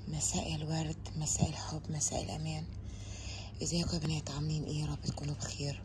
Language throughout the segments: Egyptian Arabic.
مساء الورد مساء الحب مساء الأمان ازيكم يا بنات عاملين ايه يا رب تكونوا بخير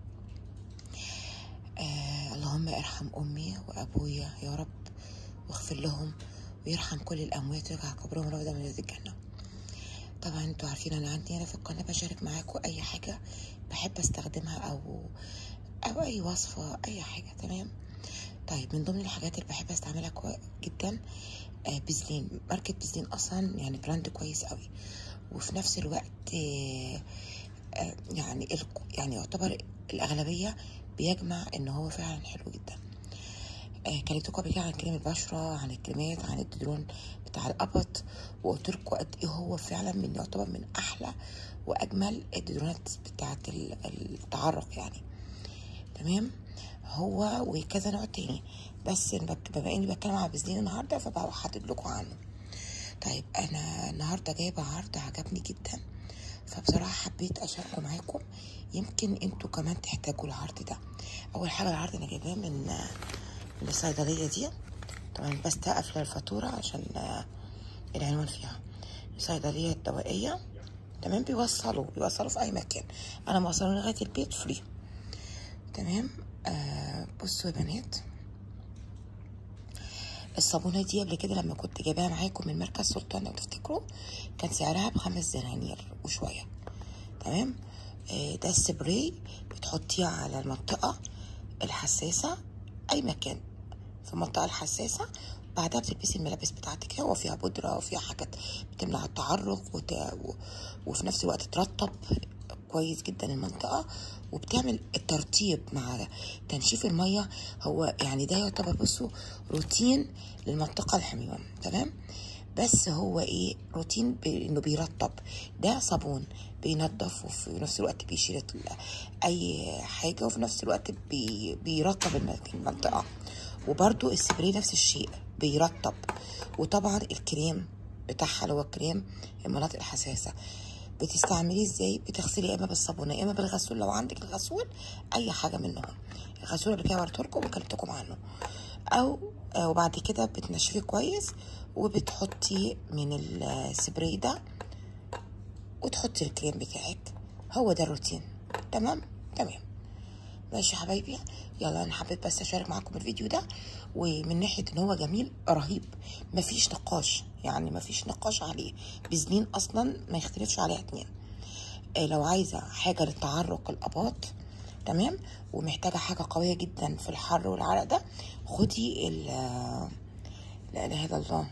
آه اللهم ارحم أمي وأبويا يا رب واغفر لهم ويرحم كل الأموات ويجعل قبرهم روضة من رياض الجنة طبعا انتوا عارفين انا عندي هنا في القناة بشارك معاكم اي حاجة بحب استخدمها او او اي وصفة اي حاجة تمام طيب من ضمن الحاجات اللي بحب استعملها كوي جدا آه بزلين ماركة بزلين اصلا يعني براند كويس قوي وفي نفس الوقت آه آه يعني ال- يعني يعتبر الاغلبية بيجمع ان هو فعلا حلو جدا آه، كلمتكم قبل كده عن كريم البشرة عن الكريمات عن الديدرون بتاع القبط وقلت لكم قد ايه هو فعلا من يعتبر من احلى واجمل الديدرونات بتاعة ال- التعرق يعني تمام هو وكذا نوع تاني بس أنا بك- بما اني بتكلم على بزلين النهارده فبحدد لكم عنه طيب انا النهارده جايبه عرض عجبني جدا فبصراحه حبيت اشاركه معاكم يمكن انتوا كمان تحتاجوا العرض ده اول حاجه العرض انا جايباه من من الصيدليه دي طبعا بس قافله الفاتوره عشان آه، العنوان فيها الصيدليه الدوائيه تمام بيوصلوا بيوصلوا في اي مكان انا موصله لغايه البيت فري تمام آه بصوا يا بنات الصابونة دي قبل كده لما كنت جايباها معاكم من مركز سلطان لو تفتكروا كان سعرها بخمس دنانير وشوية تمام آه، ده السبراي بتحطيه على المنطقة الحساسة أي مكان في المنطقة الحساسة بعدها بتلبسي الملابس بتاعتك هو فيها بودرة وفيها حاجات بتمنع التعرق وت... و... وفي نفس الوقت ترطب كويس جدا المنطقة وبتعمل الترطيب مع تنشيف المية هو يعني ده يعتبر بصوا روتين للمنطقة الحميمة تمام بس هو ايه روتين بانه بيرطب ده صابون بينظف وفي نفس الوقت بيشيل ال- اي حاجه وفي نفس الوقت بي بيرطب الم- المنطقه وبرده السبراي نفس الشيء بيرطب وطبعا الكريم بتاعها اللي هو الكريم المناطق الحساسه بتستعمليه ازاي بتغسلي يا اما بالصابونه يا اما بالغسول لو عندك الغسول اي حاجه منهم الغسول اللي كده وريته لكم وكلمتكم عنه او آه، وبعد كده بتنشفيه كويس وبتحطي من السبراي ده وتحطي الكريم بتاعك هو ده الروتين تمام تمام ماشي يا حبايبي يلا انا حبيت بس اشارك معاكم الفيديو ده ومن ناحيه ان هو جميل رهيب مفيش نقاش يعني مفيش نقاش عليه بزنين اصلا ما يختلفش عليها اتنين آه، لو عايزه حاجه للتعرق الاباط تمام ومحتاجه حاجه قويه جدا في الحر والعرق ده خدي ال لا اله الا الله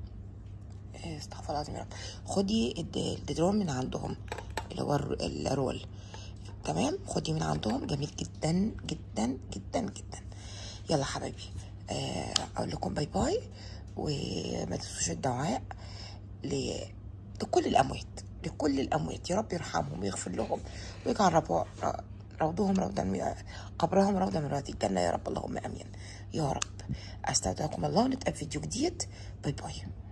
إيه، استغفر الله العظيم يا رب خدي الد- الديدرون من عندهم اللي هو الر- الرول تمام خدي من عندهم جميل جدا جدا جدا جدا يلا حبايبي آه، اقول لكم باي باي وما تنسوش الدعاء ل... لكل الاموات لكل الاموات يا رب يرحمهم ويغفر لهم ويجعل ربو... ر- روضهم روضا من قبرهم روضا من رياض الجنه يا رب اللهم امين يا رب استودعكم الله ونتقابل في فيديو جديد باي باي